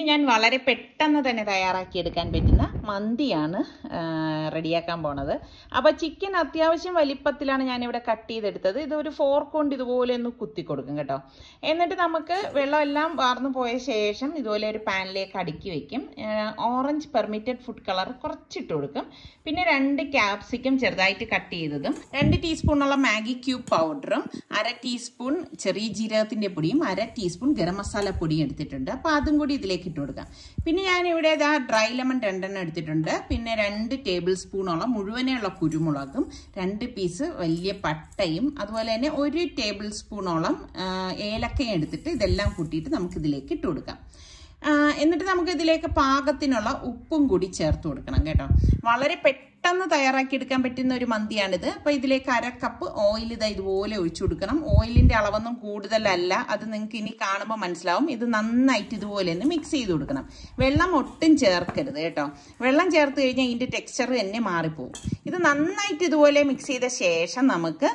ഞാൻ വളരെ പെട്ടെന്ന് തന്നെ തയ്യാറാക്കിയെടുക്കാൻ പറ്റുന്ന മന്തിയാണ് ആ, റെഡിയാക്കാൻ പോണത് അപ്പോൾ ചിക്കൻ അത്യാവശ്യം വലിപ്പത്തിലാണ് ഞാനിവിടെ കട്ട് ചെയ്തെടുത്തത് ഇതൊരു ഫോർക്ക് കൊണ്ട് ഇതുപോലെ ഒന്ന് കുത്തി കൊടുക്കും കേട്ടോ എന്നിട്ട് നമുക്ക് വെള്ളമെല്ലാം വാർന്നു പോയ ശേഷം ഇതുപോലെ ഒരു പാനിലേക്ക് അടുക്കി വെക്കും ഓറഞ്ച് പെർമിറ്റഡ് ഫുഡ് കളർ കുറച്ചിട്ട് കൊടുക്കും പിന്നെ രണ്ട് ക്യാപ്സിക്കം ചെറുതായിട്ട് കട്ട് ചെയ്തതും രണ്ട് ടീസ്പൂണുള്ള മാഗി ക്യൂബ് പൗഡറും അര ടീസ്പൂൺ ചെറിയ ജീരകത്തിന്റെ പൊടിയും അര ടീസ്പൂൺ ഗരം മസാല പൊടിയും എടുത്തിട്ടുണ്ട് അപ്പോൾ അതും കൂടി ഇതിലേക്ക് ഇട്ട് കൊടുക്കാം പിന്നെ ഞാൻ ഇവിടെ ഇതാ ഡ്രൈ ലെമൺ രണ്ടെണ്ണം എടുത്തിട്ടുണ്ട് പിന്നെ രണ്ട് ടേബിൾ സ്പൂണോളം മുഴുവനെയുള്ള കുരുമുളകും രണ്ട് പീസ് വലിയ പട്ടയും അതുപോലെ തന്നെ ഒരു ടേബിൾ സ്പൂണോളം ആ, ഏലക്കയും എടുത്തിട്ട് ഇതെല്ലാം കൂട്ടിയിട്ട് നമുക്ക് ഇതിലേക്ക് ഇട്ട് കൊടുക്കാം ആ, എന്നിട്ട് നമുക്ക് ഇതിലേക്ക് പാകത്തിനുള്ള ഉപ്പും കൂടി ചേർത്ത് കൊടുക്കണം കേട്ടോ വളരെ പെട്ടെന്ന് തയ്യാറാക്കിയെടുക്കാൻ പറ്റുന്ന ഒരു മന്തിയാണിത് അപ്പോൾ ഇതിലേക്ക് അര കപ്പ് ഓയിൽ ഇതാ ഇതുപോലെ ഒഴിച്ചു കൊടുക്കണം ഓയിലിന്റെ അളവൊന്നും കൂടുതലല്ല അത് നിങ്ങൾക്ക് ഇനി കാണുമ്പോൾ മനസ്സിലാവും ഇത് നന്നായിട്ട് ഇതുപോലെ ഒന്ന് മിക്സ് ചെയ്ത് കൊടുക്കണം വെള്ളം ഒട്ടും ചേർക്കരുത് കേട്ടോ വെള്ളം ചേർത്ത് കഴിഞ്ഞാൽ ഇതിന്റെ ടെക്സ്ചർ തന്നെ മാറിപ്പോകും ഇത് നന്നായിട്ട് ഇതുപോലെ മിക്സ് ചെയ്ത ശേഷം നമുക്ക്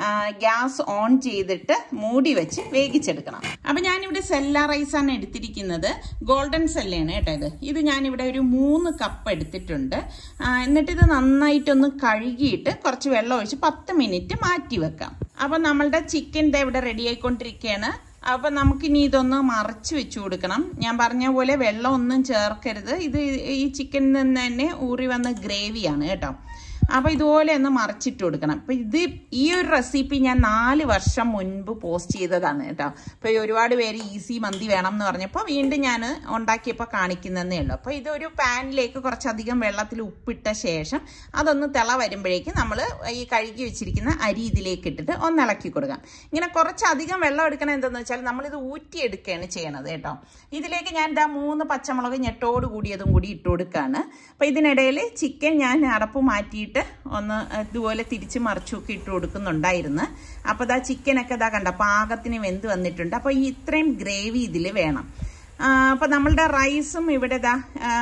ഗ്യാസ് ഓൺ ചെയ്തിട്ട് മൂടി വെച്ച് വേവിച്ചെടുക്കണം അപ്പൊ ഞാനിവിടെ സെല്ല റൈസാണ് എടുത്തിരിക്കുന്നത് ഗോൾഡൻ സെല്ലയാണ് കേട്ടോ ഇത് ഇത് ഞാനിവിടെ ഒരു മൂന്ന് കപ്പ് എടുത്തിട്ടുണ്ട് ആ, എന്നിട്ട് ഇത് നന്നായിട്ടൊന്ന് കഴുകിയിട്ട് കുറച്ച് വെള്ളം ഒഴിച്ച് പത്ത് മിനിറ്റ് മാറ്റി വെക്കാം അപ്പൊ നമ്മളുടെ ചിക്കൻ ദേ ഇവിടെ റെഡി ആയിക്കൊണ്ടിരിക്കുകയാണ് അപ്പൊ നമുക്കിനി ഇതൊന്ന് മറച്ച് വെച്ച് കൊടുക്കണം ഞാൻ പറഞ്ഞ പോലെ വെള്ളം ഒന്നും ചേർക്കരുത് ഇത് ഈ ചിക്കനിൽ നിന്ന് തന്നെ ഊറി വന്ന ഗ്രേവിയാണ് കേട്ടോ അപ്പൊ ഇതുപോലെ ഒന്ന് മറിച്ചിട്ട് കൊടുക്കണം അപ്പൊ ഇത് ഈ ഒരു റെസിപ്പി ഞാൻ നാല് വർഷം മുൻപ് പോസ്റ്റ് ചെയ്തതാണ് കേട്ടോ അപ്പൊ ഈ ഒരുപാട് പേര് ഈസി മന്തി വേണം എന്ന് പറഞ്ഞപ്പോൾ വീണ്ടും ഞാൻ ഉണ്ടാക്കിയപ്പോൾ കാണിക്കുന്നതേ ഉള്ളൂ അപ്പൊ ഇതൊരു പാനിലേക്ക് കുറച്ചധികം വെള്ളത്തിൽ ഉപ്പിട്ട ശേഷം അതൊന്ന് തിള വരുമ്പോഴേക്കും നമ്മൾ ഈ കഴുകി വെച്ചിരിക്കുന്ന അരി ഇതിലേക്ക് ഇട്ടിട്ട് ഒന്ന് ഇളക്കി കൊടുക്കാം ഇങ്ങനെ കുറച്ചധികം വെള്ളം എടുക്കണം എന്തെന്ന് വെച്ചാൽ നമ്മളിത് ഊറ്റിയെടുക്കുകയാണ് ചെയ്യണത് കേട്ടോ ഇതിലേക്ക് ഞാൻ ഇതാ മൂന്ന് പച്ചമുളക് ഞെട്ടോട് കൂടിയതും കൂടി ഇട്ട് കൊടുക്കുകയാണ് അപ്പോൾ ഇതിനിടയിൽ ചിക്കൻ ഞാൻ അടപ്പ് മാറ്റിയിട്ട് ഒന്ന് ഇതുപോലെ തിരിച്ച് മറിച്ചൊക്കെ ഇട്ട് കൊടുക്കുന്നുണ്ടായിരുന്നു അപ്പോൾ ഇതാ ചിക്കനൊക്കെ ഇതാ കണ്ട പാകത്തിന് വെന്ത് വന്നിട്ടുണ്ട് അപ്പോൾ ഈ ഇത്രയും ഗ്രേവി ഇതിൽ വേണം അപ്പോൾ നമ്മളുടെ റൈസും ഇവിടെ ഇതാ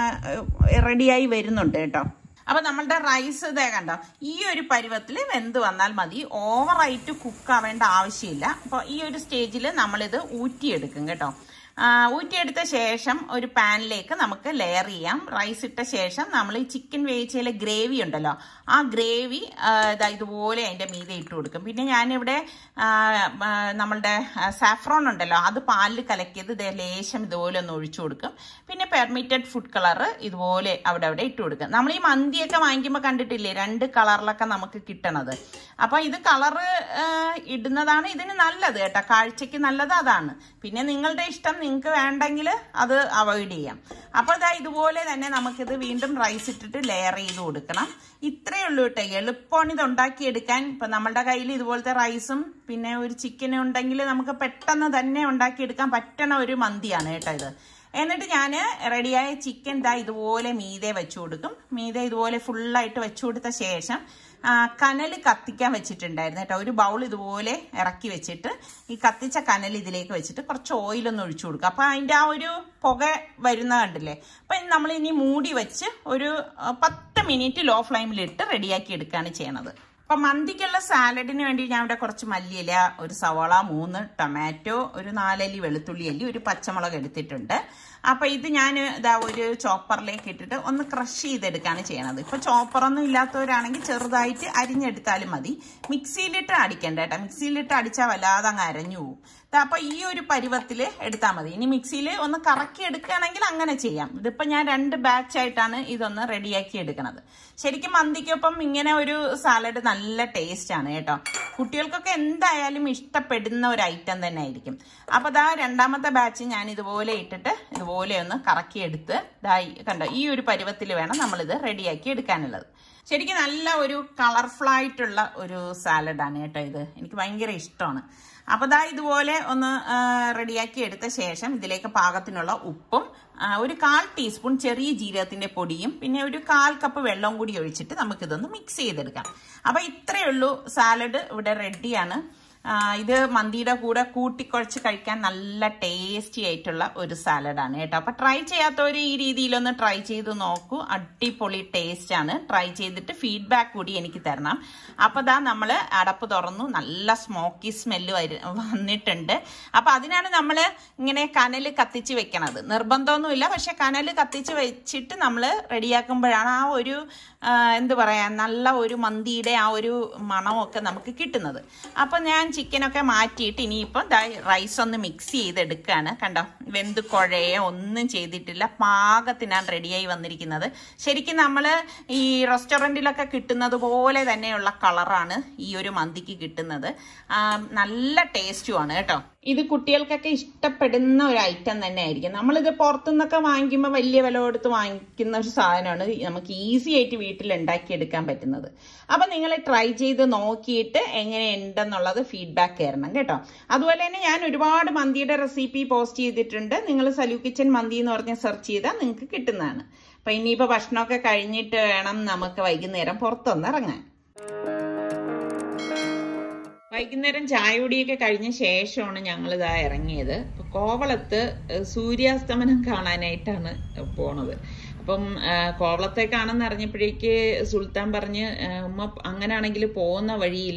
റെഡിയായി വരുന്നുണ്ട് കേട്ടോ അപ്പൊ നമ്മളുടെ റൈസ് ഇതേ കണ്ടോ ഈ ഒരു പരുവത്തിൽ വെന്ത് വന്നാൽ മതി ഓവറായിട്ട് കുക്ക് ആവേണ്ട ആവശ്യമില്ല അപ്പോൾ ഈ ഒരു സ്റ്റേജിൽ നമ്മളിത് ഊറ്റിയെടുക്കും കേട്ടോ ആ, ഊറ്റിയെടുത്ത ശേഷം ഒരു പാനിലേക്ക് നമുക്ക് ലെയർ ചെയ്യാം റൈസ് ഇട്ട ശേഷം നമ്മൾ ഈ ചിക്കൻ വേവിച്ചതിലെ ഗ്രേവി ഉണ്ടല്ലോ ആ ഗ്രേവി ഇതാ ഇതുപോലെ അതിൻ്റെ മീതെ ഇട്ട് കൊടുക്കും പിന്നെ ഞാനിവിടെ ആ, ആ, നമ്മളുടെ സാഫ്രോൺ ഉണ്ടല്ലോ അത് പാലിൽ കലക്കിയത് ഇതേ ലേശം ഇതുപോലെ ഒന്ന് ഒഴിച്ചു കൊടുക്കും പിന്നെ പെർമിറ്റഡ് ഫുഡ് കളർ ഇതുപോലെ അവിടെ അവിടെ ഇട്ട് കൊടുക്കും നമ്മൾ ഈ മന്തിയൊക്കെ വാങ്ങിക്കുമ്പോൾ കണ്ടിട്ടില്ലേ രണ്ട് കളറിലൊക്കെ നമുക്ക് കിട്ടണത് അപ്പൊ ഇത് കളറ് ഇടുന്നതാണ് ഇതിന് നല്ലത് കേട്ടോ കാഴ്ചക്ക് നല്ലത് അതാണ് പിന്നെ നിങ്ങളുടെ ഇഷ്ടം നിങ്ങൾക്ക് വേണ്ടെങ്കിൽ അത് അവോയ്ഡ് ചെയ്യാം അപ്പോൾ ഇതാ ഇതുപോലെ തന്നെ നമുക്കിത് വീണ്ടും റൈസ് ഇട്ടിട്ട് ലെയർ ചെയ്ത് കൊടുക്കണം ഇത്രയേ ഉള്ളൂ കേട്ടോ എളുപ്പമാണ് ഇത് ഉണ്ടാക്കിയെടുക്കാൻ ഇപ്പൊ നമ്മളുടെ കയ്യിൽ ഇതുപോലത്തെ റൈസും പിന്നെ ഒരു ചിക്കനും ഉണ്ടെങ്കിൽ നമുക്ക് പെട്ടെന്ന് തന്നെ ഉണ്ടാക്കിയെടുക്കാൻ പറ്റണ ഒരു മന്തിയാണ് കേട്ടോ ഇത് എന്നിട്ട് ഞാൻ റെഡിയായ ചിക്കൻ ദാ ഇതുപോലെ മീതെ വെച്ചു കൊടുക്കും മീതെ ഇതുപോലെ ഫുള്ളായിട്ട് വെച്ചു കൊടുത്ത ശേഷം ആ, കനൽ കത്തിക്കാൻ വെച്ചിട്ടുണ്ടായിരുന്നു കേട്ടോ ഒരു ബൗൾ ഇതുപോലെ ഇറക്കി വെച്ചിട്ട് ഈ കത്തിച്ച കനൽ ഇതിലേക്ക് വെച്ചിട്ട് കുറച്ച് ഓയിലൊന്ന് ഒഴിച്ചു കൊടുക്കുക അപ്പൊ അതിന്റെ ആ ഒരു പുക വരുന്ന കണ്ടില്ലേ അപ്പൊ നമ്മൾ ഇനി മൂടി വെച്ച് ഒരു ആ, പത്ത് മിനിറ്റ് ലോ ഫ്ലെയിമിലിട്ട് റെഡിയാക്കി എടുക്കുകയാണ് ചെയ്യണത് അപ്പൊ മന്തിക്കുള്ള സാലഡിന് വേണ്ടി ഞാൻ ഇവിടെ കുറച്ച് മല്ലിയില ഒരു സവാള മൂന്ന് ടൊമാറ്റോ ഒരു നാലല്ലി വെളുത്തുള്ളി അല്ലി ഒരു പച്ചമുളക് എടുത്തിട്ടുണ്ട് അപ്പൊ ഇത് ഞാൻ ഇതാ ഒരു ചോപ്പറിലേക്ക് ഇട്ടിട്ട് ഒന്ന് ക്രഷ് ചെയ്തെടുക്കുകയാണ് ചെയ്യണത് ഇപ്പൊ ചോപ്പറൊന്നും ഇല്ലാത്തവരാണെങ്കിൽ ചെറുതായിട്ട് അരിഞ്ഞെടുത്താലും മതി മിക്സിയിലിട്ട് അടിക്കണ്ട കേട്ടോ മിക്സിയിലിട്ട് അടിച്ചാൽ വല്ലാതെ അങ്ങ് അരഞ്ഞു പോകും ദാ അപ്പൊ ഈ ഒരു പരുവത്തിൽ എടുത്താൽ മതി ഇനി മിക്സിയിൽ ഒന്ന് കറക്കി എടുക്കുകയാണെങ്കിൽ അങ്ങനെ ചെയ്യാം ഇതിപ്പോ ഞാൻ രണ്ട് ബാച്ച് ആയിട്ടാണ് ഇതൊന്ന് റെഡിയാക്കി എടുക്കണത് ശരിക്കും മന്തിക്കൊപ്പം ഇങ്ങനെ ഒരു സാലഡ് നല്ല ടേസ്റ്റ് ആണ് കേട്ടോ കുട്ടികൾക്കൊക്കെ എന്തായാലും ഇഷ്ടപ്പെടുന്ന ഒരു ഐറ്റം തന്നെ ആയിരിക്കും അപ്പൊ ദാ രണ്ടാമത്തെ ബാച്ച് ഞാൻ ഇതുപോലെ ഇട്ടിട്ട് ഇതുപോലെ ഒന്ന് കറക്കി എടുത്ത് ദാ ഈ- കണ്ടോ ഈ ഒരു പരുവത്തിൽ വേണം നമ്മളിത് റെഡിയാക്കി എടുക്കാനുള്ളത് ശരിക്കും നല്ല ഒരു കളർഫുൾ ആയിട്ടുള്ള ഒരു സാലഡാണ് കേട്ടോ ഇത് എനിക്ക് ഭയങ്കര ഇഷ്ടമാണ് അപ്പൊ ദാ ഇതുപോലെ ഒന്ന് ആ, റെഡിയാക്കി എടുത്ത ശേഷം ഇതിലേക്ക് പാകത്തിനുള്ള ഉപ്പും ആ, ഒരു കാൽ ടീസ്പൂൺ ചെറിയ ജീരകത്തിന്റെ പൊടിയും പിന്നെ ഒരു കാൽ കപ്പ് വെള്ളവും കൂടി ഒഴിച്ചിട്ട് നമുക്കിതൊന്ന് മിക്സ് ചെയ്തെടുക്കാം അപ്പൊ ഇത്രയേ ഉള്ളൂ സാലഡ് ഇവിടെ റെഡിയാണ് ആ, ഇത് മന്തിയുടെ കൂടെ കൂട്ടിക്കുഴച്ച് കഴിക്കാൻ നല്ല ടേസ്റ്റി ആയിട്ടുള്ള ഒരു സാലഡാണ് കേട്ടോ അപ്പൊ ട്രൈ ചെയ്യാത്തവർ ഈ രീതിയിലൊന്ന് ട്രൈ ചെയ്ത് നോക്കൂ അടിപൊളി ടേസ്റ്റ് ആണ് ട്രൈ ചെയ്തിട്ട് ഫീഡ്ബാക്ക് കൂടി എനിക്ക് തരണം അപ്പൊ ദാ നമ്മൾ അടപ്പ് തുറന്നു നല്ല സ്മോക്കി സ്മെല്ല് വന്നിട്ടുണ്ട് അപ്പൊ അതിനാണ് നമ്മൾ ഇങ്ങനെ കനല് കത്തിച്ച് വെക്കണത് നിർബന്ധമൊന്നുമില്ല പക്ഷെ കനല് കത്തിച്ച് വെച്ചിട്ട് നമ്മൾ റെഡിയാക്കുമ്പോഴാണ് ആ ഒരു ആ, എന്ത് പറയാ നല്ല ഒരു മന്തിയുടെ ആ ഒരു മണമൊക്കെ നമുക്ക് കിട്ടുന്നത് അപ്പൊ ഞാൻ ചിക്കനൊക്കെ മാറ്റിയിട്ട് ഇനിയിപ്പം റൈസ് ഒന്ന് മിക്സ് ചെയ്തെടുക്കുകയാണ് കണ്ടോ വെന്ത് കുഴയോ ഒന്നും ചെയ്തിട്ടില്ല പാകത്തിനാണ് റെഡിയായി വന്നിരിക്കുന്നത് ശരിക്കും നമ്മൾ ഈ റെസ്റ്റോറൻറ്റിലൊക്കെ കിട്ടുന്നത് പോലെ തന്നെയുള്ള കളറാണ് ഈ ഒരു മന്തിക്ക് കിട്ടുന്നത് ആ, നല്ല ടേസ്റ്റുമാണ് കേട്ടോ ഇത് കുട്ടികൾക്കൊക്കെ ഇഷ്ടപ്പെടുന്ന ഒരു ഐറ്റം തന്നെ ആയിരിക്കും നമ്മളിത് പുറത്തുനിന്നൊക്കെ വാങ്ങിക്കുമ്പോൾ വലിയ വില കൊടുത്ത് വാങ്ങിക്കുന്ന ഒരു സാധനമാണ് നമുക്ക് ഈസി ആയിട്ട് വീട്ടിൽ ഉണ്ടാക്കിയെടുക്കാൻ പറ്റുന്നത് അപ്പം നിങ്ങൾ ട്രൈ ചെയ്ത് നോക്കിയിട്ട് എങ്ങനെയുണ്ടെന്നുള്ളത് ഫീഡ്ബാക്ക് തരണം കേട്ടോ അതുപോലെ തന്നെ ഞാൻ ഒരുപാട് മന്തിയുടെ റെസിപ്പി പോസ്റ്റ് ചെയ്തിട്ടുണ്ട് നിങ്ങൾ സലു കിച്ചൻ മന്തി എന്ന് പറഞ്ഞ് സെർച്ച് ചെയ്താൽ നിങ്ങൾക്ക് കിട്ടുന്നതാണ് അപ്പം ഇനിയിപ്പോൾ ഭക്ഷണമൊക്കെ കഴിഞ്ഞിട്ട് വേണം നമുക്ക് വൈകുന്നേരം പുറത്തൊന്ന് ഇറങ്ങാൻ വൈകുന്നേരം ചായ കുടിയൊക്കെ കഴിഞ്ഞ ശേഷമാണ് ഞങ്ങൾ ഇതാ ഇറങ്ങിയത് അപ്പൊ കോവളത്ത് ഏഹ്, സൂര്യാസ്തമനം കാണാനായിട്ടാണ് പോണത് അപ്പം ആ, കോവളത്തേക്കാണെന്ന് അറിഞ്ഞപ്പോഴേക്ക് സുൽത്താൻ പറഞ്ഞ് ആ, ഉമ്മ അങ്ങനെയാണെങ്കിൽ പോകുന്ന വഴിയിൽ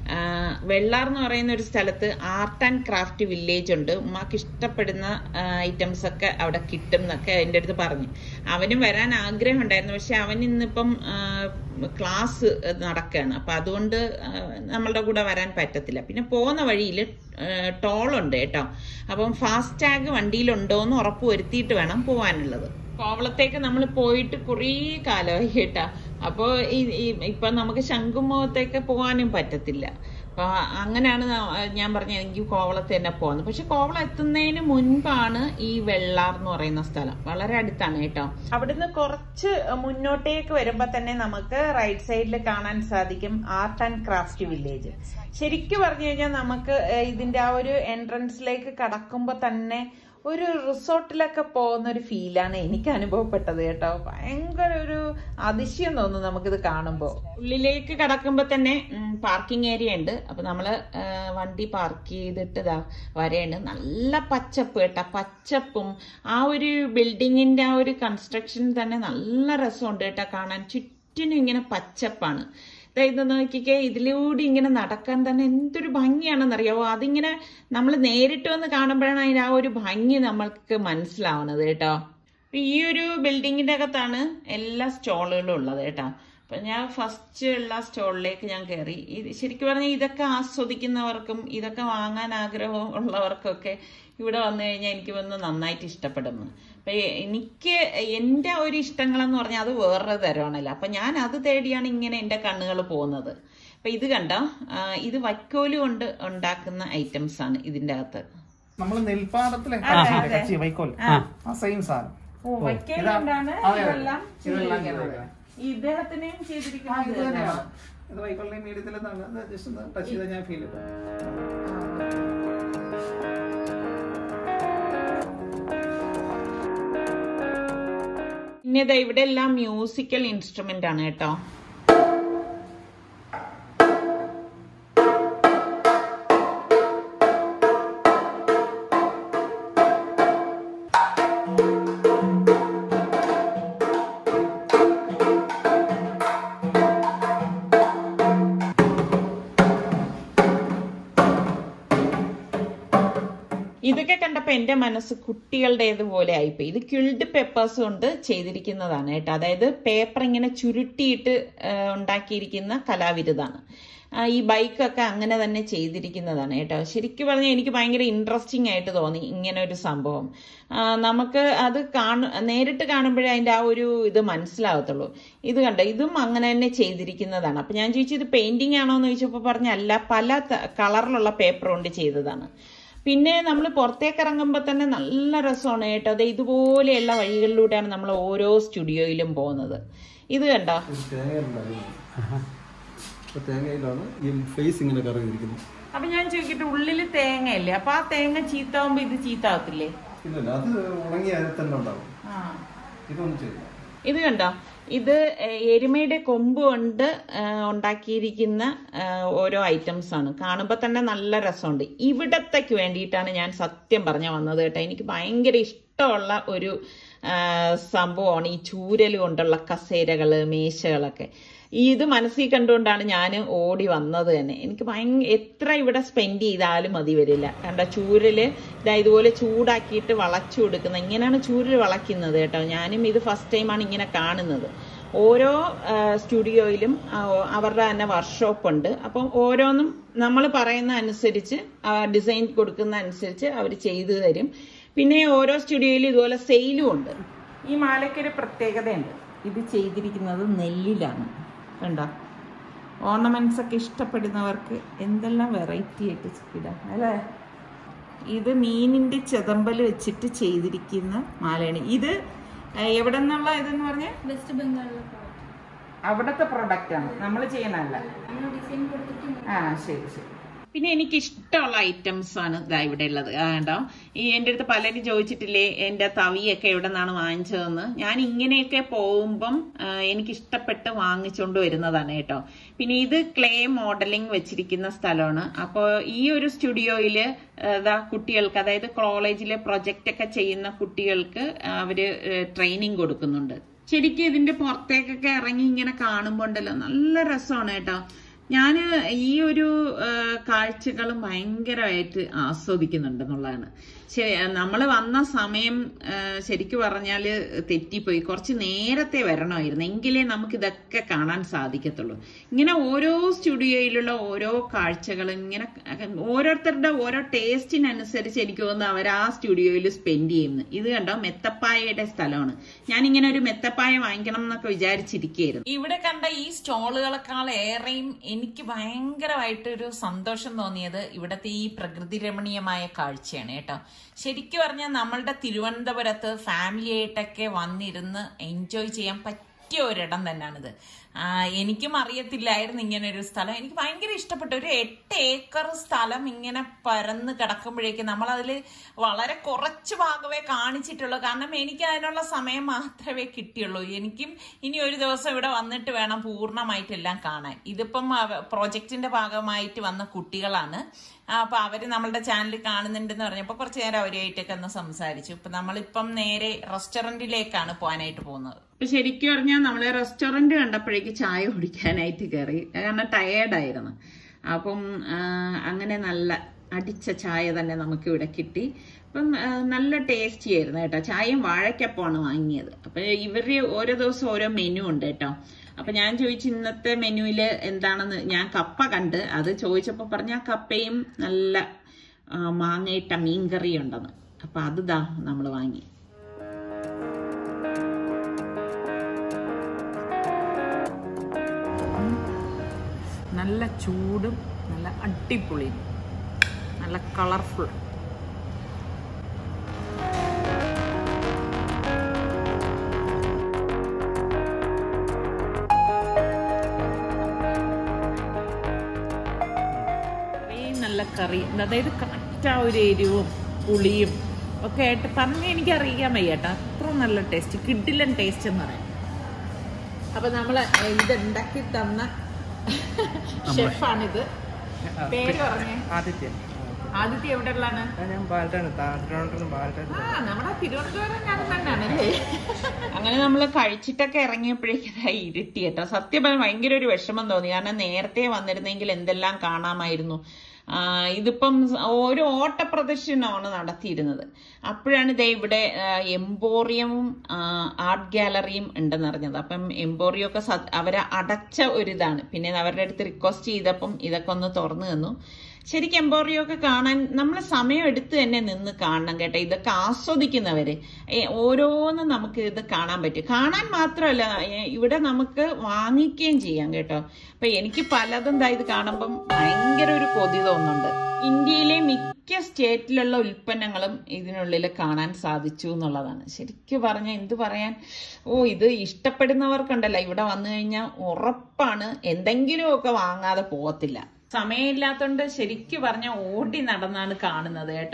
വെള്ളാർ എന്ന് പറയുന്ന ഒരു സ്ഥലത്ത് ആർട്ട് ആൻഡ് ക്രാഫ്റ്റ് വില്ലേജ് ഉണ്ട് ഉമ്മാക്ക് ഇഷ്ടപ്പെടുന്ന ഐറ്റംസ് ഒക്കെ അവിടെ കിട്ടും എന്നൊക്കെ എൻ്റെ അടുത്ത് പറഞ്ഞു അവനും വരാൻ ആഗ്രഹം ഉണ്ടായിരുന്നു പക്ഷെ അവൻ ഇന്നിപ്പം ആ, ക്ലാസ് നടക്കുകയാണ് അപ്പം അതുകൊണ്ട് ആ, നമ്മളുടെ കൂടെ വരാൻ പറ്റത്തില്ല പിന്നെ പോകുന്ന വഴിയിൽ ടോളുണ്ട് കേട്ടോ അപ്പം ഫാസ്റ്റ് ടാഗ് വണ്ടിയിലുണ്ടോ എന്ന് ഉറപ്പ് വരുത്തിയിട്ട് വേണം പോകാനുള്ളത് കോവളത്തേക്ക് നമ്മൾ പോയിട്ട് കുറേ കാലമായി കേട്ടാ അപ്പോൾ ഈ ഈ- ഇപ്പൊ നമുക്ക് ശംഖുമുഖത്തേക്ക് പോകാനും പറ്റത്തില്ല അപ്പൊ അങ്ങനെയാണ് ന- ഞാൻ പറഞ്ഞത് എനിക്ക് കോവളത്ത് തന്നെ പോകുന്നത് പക്ഷെ കോവളം എത്തുന്നതിന് മുൻപാണ് ഈ വെള്ളാർ എന്ന് പറയുന്ന സ്ഥലം വളരെ അടുത്താണ് കേട്ടോ അവിടുന്ന് കുറച്ച് മുന്നോട്ടേക്ക് വരുമ്പോ തന്നെ നമുക്ക് റൈറ്റ് സൈഡിൽ കാണാൻ സാധിക്കും ആർട്ട് ആൻഡ് ക്രാഫ്റ്റ് വില്ലേജ് ശരിക്കും പറഞ്ഞു കഴിഞ്ഞാൽ നമുക്ക് ഏഹ്, ഇതിന്റെ ആ ഒരു എൻട്രൻസിലേക്ക് കടക്കുമ്പോ തന്നെ ഒരു റിസോർട്ടിലൊക്കെ പോകുന്ന ഒരു ഫീലാണ് എനിക്ക് അനുഭവപ്പെട്ടത് കേട്ടോ ഭയങ്കര ഒരു അതിശയം തോന്നും നമുക്കിത് കാണുമ്പോൾ ഉള്ളിലേക്ക് കടക്കുമ്പോൾ തന്നെ പാർക്കിംഗ് ഏരിയ ഉണ്ട് അപ്പൊ നമ്മള് ആ, വണ്ടി പാർക്ക് ചെയ്തിട്ട് ഇതാ വരെയാണ് നല്ല പച്ചപ്പ് കേട്ടോ പച്ചപ്പും ആ ഒരു ബിൽഡിങ്ങിന്റെ ആ ഒരു കൺസ്ട്രക്ഷൻ തന്നെ നല്ല രസമുണ്ട് കേട്ടോ കാണാൻ ചുറ്റിനും ഇങ്ങനെ പച്ചപ്പാണ് ദേ ഇത് നോക്കിക്കേ ഇതിലൂടെ ഇങ്ങനെ നടക്കാൻ തന്നെ എന്തൊരു ഭംഗിയാണെന്നറിയാവോ അതിങ്ങനെ നമ്മൾ നേരിട്ട് വന്ന് കാണുമ്പോഴാണ് അതിന്റെ ആ ഒരു ഭംഗി നമ്മൾക്ക് മനസ്സിലാവുന്നത് കേട്ടോ അപ്പൊ ഈ ഒരു ബിൽഡിങ്ങിന്റെ അകത്താണ് എല്ലാ സ്റ്റോളുകളും ഉള്ളത് കേട്ടോ അപ്പൊ ഞാൻ ഫസ്റ്റ് ഉള്ള സ്റ്റോളിലേക്ക് ഞാൻ കയറി ഇത് ശരിക്കും പറഞ്ഞാൽ ഇതൊക്കെ ആസ്വദിക്കുന്നവർക്കും ഇതൊക്കെ വാങ്ങാൻ ആഗ്രഹം ഉള്ളവർക്കൊക്കെ ഇവിടെ വന്നു കഴിഞ്ഞാൽ എനിക്ക് വന്ന് നന്നായിട്ട് ഇഷ്ടപ്പെടുന്നു അപ്പൊ എനിക്ക് എൻ്റെ ഒരു ഇഷ്ടങ്ങളെന്ന് പറഞ്ഞാൽ അത് വേറൊരു തരമാണല്ലോ അപ്പൊ ഞാൻ അത് തേടിയാണ് ഇങ്ങനെ എൻ്റെ കണ്ണുകൾ പോകുന്നത് അപ്പൊ ഇത് കണ്ടോ ആ, ഇത് വൈക്കോല് കൊണ്ട് ഉണ്ടാക്കുന്ന ഐറ്റംസ് ആണ് ഇതിന്റെ അകത്ത് നമ്മൾ നെൽപ്പാടത്തിലെ കച്ചിയില്ലേ, കച്ചി വൈക്കോൽ ആ സെയിം സാധനം ഓ വൈക്കോല് ഇതാ- കൊണ്ടാണ് അതെ, അതെ. ഇതെല്ലാം ഇതെല്ലാം ചെയ്തിരിക്കുന്നത്. ചെയ്തത്. ഇദ്ദേഹത്തിനെയും ആ, ചെയ്തിരിക്കുന്നത് ഇത് ഇത് തന്നെയാണ് തന്നെയാണോ? ഇത് വൈക്കോലിന്റെ മീഡിയത്തിൽ ജസ്റ്റ് ഒന്ന് ടച്ച് ചെയ്താൽ ഞാൻ ഫീൽ ചെയ്തു പിന്നെ ദാ ഇവിടെ എല്ലാം മ്യൂസിക്കൽ ഇൻസ്ട്രുമെന്റ് ആണ് കേട്ടോ ഇതൊക്കെ കണ്ടപ്പോ എന്റെ മനസ്സ് കുട്ടികളുടേതുപോലെ ആയിപ്പോയി ഇത് ക്യുൾഡ് പേപ്പേഴ്സ് കൊണ്ട് ചെയ്തിരിക്കുന്നതാണ് കേട്ടോ അതായത് പേപ്പർ ഇങ്ങനെ ചുരുട്ടിയിട്ട് ആ, ഉണ്ടാക്കിയിരിക്കുന്ന കലാവിരുതാണ് ആ, ഈ ബൈക്കൊക്കെ അങ്ങനെ തന്നെ ചെയ്തിരിക്കുന്നതാണ് കേട്ടോ ശരിക്കും പറഞ്ഞാൽ എനിക്ക് ഭയങ്കര ഇൻട്രസ്റ്റിംഗ് ആയിട്ട് തോന്നി ഇങ്ങനെ ഒരു സംഭവം ആ, നമുക്ക് അത് കാണു നേരിട്ട് കാണുമ്പോഴേ അതിന്റെ ആ ഒരു ഇത് മനസ്സിലാവത്തുള്ളൂ ഇത് കണ്ടോ ഇതും അങ്ങനെ തന്നെ ചെയ്തിരിക്കുന്നതാണ് അപ്പൊ ഞാൻ ചോദിച്ചു ഇത് പെയിന്റിംഗ് ആണോ എന്ന് ചോദിച്ചപ്പോൾ പറഞ്ഞ അല്ല പല ത- കളറിലുള്ള പേപ്പർ കൊണ്ട് ചെയ്തതാണ് പിന്നെ നമ്മൾ പുറത്തേക്ക് ഇറങ്ങുമ്പോൾ തന്നെ നല്ല രസമാണ് കേട്ടോ അത് ഇതുപോലെയുള്ള വഴികളിലൂടെയാണ് നമ്മൾ ഓരോ സ്റ്റുഡിയോയിലും പോകുന്നത് ഇത് കണ്ടോ അപ്പൊ തേങ്ങയിലാണ് ഈ ഫേസ് ഇങ്ങനെ കറങ്ങിയിരിക്കുന്നത് അപ്പൊ ഞാൻ ചോദിക്കട്ടെ ഉള്ളില് തേങ്ങയല്ലേ അപ്പൊ ആ തേങ്ങ ചീത്താവുമ്പോ ഇത് ചീത്താവത്തില്ലേ ഇല്ലല്ല അത് ഉണങ്ങി അതിൽ തന്നെ ഉണ്ടാവും ആ ഇതൊന്നും ചെയ്യില്ല ഇത് കണ്ടോ ഇത് ഏഹ്, എരുമയുടെ കൊമ്പ് കൊണ്ട് ഏഹ്, ഉണ്ടാക്കിയിരിക്കുന്ന ഏഹ്, ഓരോ ഐറ്റംസ് ആണ് കാണുമ്പോൾ തന്നെ നല്ല രസമുണ്ട് ഇവിടത്തേക്ക് വേണ്ടിയിട്ടാണ് ഞാൻ സത്യം പറഞ്ഞ വന്നത് കേട്ടോ എനിക്ക് ഭയങ്കര ഇഷ്ടമുള്ള ഒരു ആഹ്, സംഭവമാണ് ഈ ചൂരൽ കൊണ്ടുള്ള കസേരകള് മേശകളൊക്കെ ഇത് മനസ്സിൽ കണ്ടുകൊണ്ടാണ് ഞാൻ ഓടി വന്നത് തന്നെ എനിക്ക് ഭയങ്കര എത്ര ഇവിടെ സ്പെൻഡ് ചെയ്താലും മതി വരില്ല കണ്ട ചൂരല് ഇതാ ഇതുപോലെ ചൂടാക്കിയിട്ട് വളച്ചു കൊടുക്കുന്ന ഇങ്ങനെയാണ് ചൂരൽ വളയ്ക്കുന്നത് കേട്ടോ ഞാനും ഇത് ഫസ്റ്റ് ടൈമാണ് ഇങ്ങനെ കാണുന്നത് ഓരോ ആ, സ്റ്റുഡിയോയിലും ആ, അവരുടെ തന്നെ വർക്ക്ഷോപ്പ് ഉണ്ട് അപ്പം ഓരോന്നും നമ്മൾ പറയുന്ന അനുസരിച്ച് ഡിസൈൻ കൊടുക്കുന്ന അനുസരിച്ച് അവർ ചെയ്തു തരും പിന്നെ ഓരോ സ്റ്റുഡിയോയിലും ഇതുപോലെ സെയിലും ഉണ്ട് ഈ മാലയ്ക്കൊരു പ്രത്യേകതയുണ്ട് ഇത് ചെയ്തിരിക്കുന്നത് നെല്ലിലാണ് കണ്ടോ ഓർണമെന്റ്സ് ഒക്കെ ഇഷ്ടപ്പെടുന്നവർക്ക് എന്തെല്ലാം വെറൈറ്റി ആയിട്ട് ഇടാം അല്ലേ ഇത് മീനിന്റെ ചെതമ്പൽ വെച്ചിട്ട് ചെയ്തിരിക്കുന്ന മാലയാണ് ഇത് ഏഹ്, എവിടെ നിന്നുള്ള ഇതെന്ന് പറഞ്ഞ വെസ്റ്റ് ബംഗാളിലെ product. അവിടുത്തെ പ്രൊഡക്റ്റ് ആണ് നമ്മൾ ചെയ്യണല്ല നമ്മൾ ഡിസൈൻ കൊടുത്തിട്ട് ആ ശരി ശരി പിന്നെ എനിക്ക് ഇഷ്ടമുള്ള ഐറ്റംസ് ആണ് ഇതാ ഇവിടെ ഉള്ളത് ആ, കണ്ടോ ഈ എൻ്റെ അടുത്ത് പലരും ചോദിച്ചിട്ടില്ലേ എൻ്റെ തവിയൊക്കെ എവിടെ നിന്നാണ് വാങ്ങിച്ചതെന്ന് ഞാൻ ഇങ്ങനെയൊക്കെ പോകുമ്പം ആ, എനിക്ക് ഇഷ്ടപ്പെട്ട് വാങ്ങിച്ചുകൊണ്ട് വരുന്നതാണ് കേട്ടോ പിന്നെ ഇത് ക്ലേ മോഡലിംഗ് വെച്ചിരിക്കുന്ന സ്ഥലമാണ് അപ്പോൾ ഈ ഒരു സ്റ്റുഡിയോയിൽ ഇതാ കുട്ടികൾക്ക് അതായത് കോളേജിലെ പ്രൊജക്റ്റ് ഒക്കെ ചെയ്യുന്ന കുട്ടികൾക്ക് അവര് ട്രെയിനിങ് കൊടുക്കുന്നുണ്ട് ശരിക്കും ഇതിന്റെ പുറത്തേക്കൊക്കെ ഇറങ്ങി ഇങ്ങനെ കാണുമ്പോൾ ഉണ്ടല്ലോ നല്ല രസമാണ് കേട്ടോ ഞാൻ ഈ ഒരു കാഴ്ചകൾ ഭയങ്കരമായിട്ട് ആസ്വദിക്കുന്നുണ്ട് എന്നുള്ളതാണ് ശരി നമ്മൾ വന്ന സമയം ആ, ശരിക്കും പറഞ്ഞാൽ തെറ്റിപ്പോയി കുറച്ച് നേരത്തെ വരണമായിരുന്നു എങ്കിലേ നമുക്ക് ഇതൊക്കെ കാണാൻ സാധിക്കത്തുള്ളൂ ഇങ്ങനെ ഓരോ സ്റ്റുഡിയോയിലുള്ള ഓരോ കാഴ്ചകളും ഇങ്ങനെ ഓരോരുത്തരുടെ ഓരോ ടേസ്റ്റിനനുസരിച്ച് എനിക്ക് തോന്നുന്നു അവർ ആ സ്റ്റുഡിയോയിൽ സ്പെൻഡ് ചെയ്യുന്നു ഇത് കണ്ടോ മെത്തപ്പായയുടെ സ്ഥലമാണ് ഞാൻ ഇങ്ങനെ ഒരു മെത്തപ്പായ വാങ്ങിക്കണം എന്നൊക്കെ വിചാരിച്ചിരിക്കുകയായിരുന്നു ഇവിടെ കണ്ട ഈ സ്റ്റോളുകളെക്കാൾ ഏറെയും എനിക്ക് ഭയങ്കരമായിട്ടൊരു സന്തോഷം തോന്നിയത് ഇവിടത്തെ ഈ പ്രകൃതി രമണീയമായ കാഴ്ചയാണ് കേട്ടോ ശരിക്കും പറഞ്ഞാൽ നമ്മളുടെ തിരുവനന്തപുരത്ത് ഫാമിലി ആയിട്ടൊക്കെ വന്നിരുന്ന് എൻജോയ് ചെയ്യാൻ പറ്റിയ ഒരിടം തന്നെയാണിത് ആ, എനിക്കും അറിയത്തില്ലായിരുന്നു ഇങ്ങനെ ഒരു സ്ഥലം എനിക്ക് ഭയങ്കര ഇഷ്ടപ്പെട്ടു ഒരു എട്ട് ഏക്കർ സ്ഥലം ഇങ്ങനെ പരന്ന് കിടക്കുമ്പോഴേക്കും നമ്മൾ അതിൽ വളരെ കുറച്ച് ഭാഗമേ കാണിച്ചിട്ടുള്ളൂ കാരണം എനിക്ക് അതിനുള്ള സമയം മാത്രമേ കിട്ടിയുള്ളൂ എനിക്കും ഇനി ഒരു ദിവസം ഇവിടെ വന്നിട്ട് വേണം പൂർണ്ണമായിട്ടെല്ലാം കാണാൻ ഇതിപ്പം പ്രോജക്റ്റിന്റെ ഭാഗമായിട്ട് വന്ന കുട്ടികളാണ് ആ, അപ്പൊ അവര് നമ്മളുടെ ചാനൽ കാണുന്നുണ്ടെന്ന് പറഞ്ഞപ്പോൾ കുറച്ചു നേരം അവരുമായിട്ടൊക്കെ ഒന്ന് സംസാരിച്ചു ഇപ്പൊ നമ്മളിപ്പം നേരെ റെസ്റ്റോറന്റിലേക്കാണ് പോകാനായിട്ട് പോകുന്നത് ഇപ്പൊ ശരിക്കും പറഞ്ഞാൽ നമ്മളെ റെസ്റ്റോറന്റ് കണ്ടപ്പോഴേക്ക് ചായ കുടിക്കാനായിട്ട് കയറി കാരണം ടയേർഡായിരുന്നു അപ്പം ആ, അങ്ങനെ നല്ല അടിച്ച ചായ തന്നെ നമുക്ക് ഇവിടെ കിട്ടി അപ്പം ആ, നല്ല ടേസ്റ്റി ആയിരുന്നു കേട്ടോ ചായയും വാഴക്കപ്പമാണ് വാങ്ങിയത് അപ്പൊ ഇവര് ഓരോ ദിവസം ഓരോ മെനു ഉണ്ട് കേട്ടോ അപ്പൊ ഞാൻ ചോദിച്ചു ഇന്നത്തെ മെനുവില് എന്താണെന്ന് ഞാൻ കപ്പ കണ്ട് അത് ചോദിച്ചപ്പോ പറഞ്ഞ ആ കപ്പയും നല്ല ആ, മാങ്ങയിട്ട മീൻകറിയും ഉണ്ടെന്ന് അപ്പൊ അത് ദാ നമ്മൾ വാങ്ങി നല്ല ചൂടും നല്ല അടിപൊളിയും നല്ല കളർഫുൾ കറിയും നല്ല കറി അതായത് കറക്റ്റ് ആ ഒരു എരിവും പുളിയും ഒക്കെ ആയിട്ട് പറഞ്ഞ് എനിക്ക് അറിയാൻ വയ്യ കേട്ടോ അത്ര നല്ല ടേസ്റ്റ് കിഡിലൻ ടേസ്റ്റ് എന്ന് പറയാം അപ്പൊ നമ്മള് ഇത് ഉണ്ടാക്കി തന്ന ഷെഫാണിത് പേര് പറഞ്ഞേ ആദിത്യൻ ആദിത്യ എവിടെ ഉള്ളതാണ് ആ, ഞാൻ ബാലറ്റാണ് തിരുവനന്തപുരം ബാലറ്റാണ് ആ നമ്മുടെ തിരുവനന്തപുരം തന്നെയാണല്ലേ അങ്ങനെ നമ്മൾ കഴിച്ചിട്ടൊക്കെ ഇറങ്ങിയപ്പോഴേക്കും ഇരുട്ടി കേട്ടോ സത്യം പറഞ്ഞാൽ ഭയങ്കര ഒരു വിഷമം തോന്നി കാരണം നേരത്തെ വന്നിരുന്നെങ്കിൽ എന്തെല്ലാം കാണാമായിരുന്നു ആ, ഇതിപ്പം ഒരു ഓട്ടപ്രദർശനമാണ് നടത്തിയിരുന്നത് അപ്പോഴാണ് ഇതേ ഇവിടെ ആ, എംപോറിയവും ആ, ആർട്ട് ഗാലറിയും ഉണ്ടെന്ന് അറിഞ്ഞത് അപ്പം എംപോറിയം ഒക്കെ സ- അവരെ അടച്ച ഒരിതാണ് പിന്നെ അവരുടെ അടുത്ത് റിക്വസ്റ്റ് ചെയ്തപ്പം ഇതൊക്കെ ഒന്ന് തുറന്നു തന്നു ശരിക്കും എംപോറിയോ ഒക്കെ കാണാൻ നമ്മൾ സമയം എടുത്ത് തന്നെ നിന്ന് കാണണം കേട്ടോ ഇതൊക്കെ ആസ്വദിക്കുന്നവര് ഏ, ഓരോന്നും നമുക്ക് ഇത് കാണാൻ പറ്റും കാണാൻ മാത്രമല്ല ഏ, ഇവിടെ നമുക്ക് വാങ്ങിക്കുകയും ചെയ്യാം കേട്ടോ അപ്പൊ എനിക്ക് പലതും ദാ ഇത് കാണുമ്പം ഭയങ്കര ഒരു കൊതി തോന്നുന്നുണ്ട് ഇന്ത്യയിലെ മിക്ക സ്റ്റേറ്റിലുള്ള ഉൽപ്പന്നങ്ങളും ഇതിനുള്ളിൽ കാണാൻ സാധിച്ചു എന്നുള്ളതാണ് ശരിക്കും പറഞ്ഞ എന്ത് പറയാൻ ഓ ഇത് ഇഷ്ടപ്പെടുന്നവർക്കുണ്ടല്ലോ ഇവിടെ വന്നു കഴിഞ്ഞാൽ ഉറപ്പാണ് എന്തെങ്കിലുമൊക്കെ വാങ്ങാതെ പോകത്തില്ല സമയമില്ലാത്തോണ്ട് ശരിക്കും പറഞ്ഞ ഓടി നടന്നാണ് കാണുന്നത് കേട്ടോ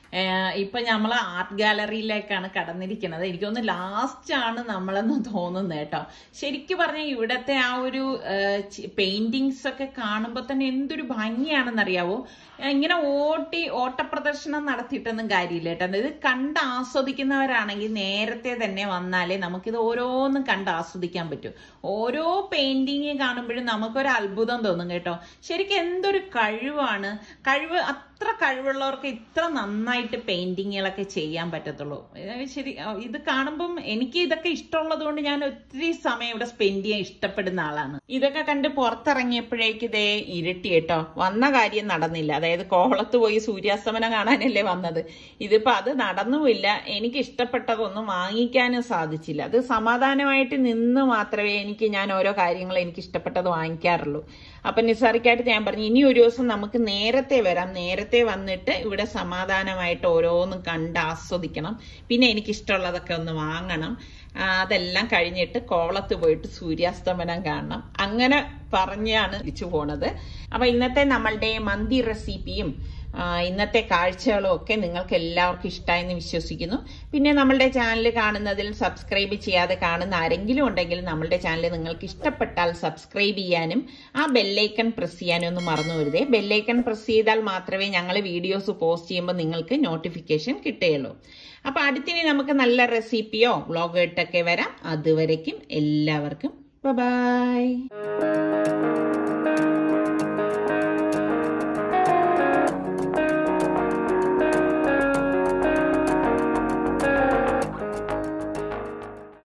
ഏഹ് ഇപ്പൊ നമ്മൾ ആർട്ട് ഗാലറിയിലേക്കാണ് കടന്നിരിക്കുന്നത് എനിക്കൊന്ന് ലാസ്റ്റ് ആണ് നമ്മളെന്ന് തോന്നുന്നത് കേട്ടോ ശരിക്കും പറഞ്ഞാൽ ഇവിടത്തെ ആ ഒരു പെയിന്റിങ്സ് ഒക്കെ കാണുമ്പോൾ തന്നെ എന്തൊരു ഭംഗിയാണെന്നറിയാവോ ഏഹ് ഇങ്ങനെ ഓട്ടി ഓട്ടപ്രദർശനം നടത്തിയിട്ടൊന്നും കാര്യമില്ല കേട്ടോ ഇത് കണ്ട് ആസ്വദിക്കുന്നവരാണെങ്കിൽ നേരത്തെ തന്നെ വന്നാലേ നമുക്കിത് ഓരോന്നും കണ്ട് ആസ്വദിക്കാൻ പറ്റൂ ഓരോ പെയിന്റിങ് കാണുമ്പോഴും നമുക്കൊരു അത്ഭുതം തോന്നും കേട്ടോ ശരിക്കും എന്തൊരു കഴിവാണ് കഴിവ് അത്ര കഴിവുള്ളവർക്ക് ഇത്ര നന്നായിട്ട് പെയിന്റിങ്ങുകളൊക്കെ ചെയ്യാൻ പറ്റത്തുള്ളൂ ഇത് ശരി ഇത് കാണുമ്പം എനിക്ക് ഇതൊക്കെ ഇഷ്ടമുള്ളത് കൊണ്ട് ഞാൻ ഒത്തിരി സമയം ഇവിടെ സ്പെൻഡ് ചെയ്യാൻ ഇഷ്ടപ്പെടുന്ന ആളാണ് ഇതൊക്കെ കണ്ട് പുറത്തിറങ്ങിയപ്പോഴേക്ക് ഇതേ ഇരുട്ടി കേട്ടോ വന്ന കാര്യം നടന്നില്ല അതായത് കോളത്ത് പോയി സൂര്യാസ്തമനം കാണാനല്ലേ വന്നത് ഇതിപ്പോ അത് നടന്നുമില്ല എനിക്ക് ഇഷ്ടപ്പെട്ടതൊന്നും വാങ്ങിക്കാനും സാധിച്ചില്ല അത് സമാധാനമായിട്ട് നിന്ന് മാത്രമേ എനിക്ക് ഞാൻ ഓരോ കാര്യങ്ങൾ എനിക്ക് ഇഷ്ടപ്പെട്ടത് വാങ്ങിക്കാറുള്ളൂ അപ്പൊ നിസാറിക്കായിട്ട് ഞാൻ പറഞ്ഞു ഇനി ഒരു ദിവസം നമുക്ക് നേരത്തെ വരാം നേരത്തെ വന്നിട്ട് ഇവിടെ സമാധാനമായിട്ട് ഓരോന്നും കണ്ട് ആസ്വദിക്കണം പിന്നെ എനിക്ക് ഇഷ്ടമുള്ളതൊക്കെ ഒന്ന് വാങ്ങണം ആ, അതെല്ലാം കഴിഞ്ഞിട്ട് കോളത്ത് പോയിട്ട് സൂര്യാസ്തമനം കാണണം അങ്ങനെ പറഞ്ഞാണ് തിരിച്ചു പോണത് അപ്പൊ ഇന്നത്തെ നമ്മളുടെ മന്തി റെസിപ്പിയും ആ, ഇന്നത്തെ കാഴ്ചകളും ഒക്കെ നിങ്ങൾക്ക് എല്ലാവർക്കും ഇഷ്ടമായെന്ന് വിശ്വസിക്കുന്നു പിന്നെ നമ്മളുടെ ചാനൽ കാണുന്നതിൽ സബ്സ്ക്രൈബ് ചെയ്യാതെ കാണുന്ന ആരെങ്കിലും ഉണ്ടെങ്കിൽ നമ്മളുടെ ചാനൽ നിങ്ങൾക്ക് ഇഷ്ടപ്പെട്ടാൽ സബ്സ്ക്രൈബ് ചെയ്യാനും ആ ബെല്ലൈക്കൺ പ്രസ് ചെയ്യാനും ഒന്നും മറന്നു വരുതേ ബെല്ലൈക്കൺ പ്രസ് ചെയ്താൽ മാത്രമേ ഞങ്ങൾ വീഡിയോസ് പോസ്റ്റ് ചെയ്യുമ്പോൾ നിങ്ങൾക്ക് നോട്ടിഫിക്കേഷൻ കിട്ടുകയുള്ളൂ അപ്പൊ അടുത്തിനി നമുക്ക് നല്ല റെസിപ്പിയോ വ്ളോഗോ ഇട്ടൊക്കെ വരാം അതുവരയ്ക്കും എല്ലാവർക്കും ബൈ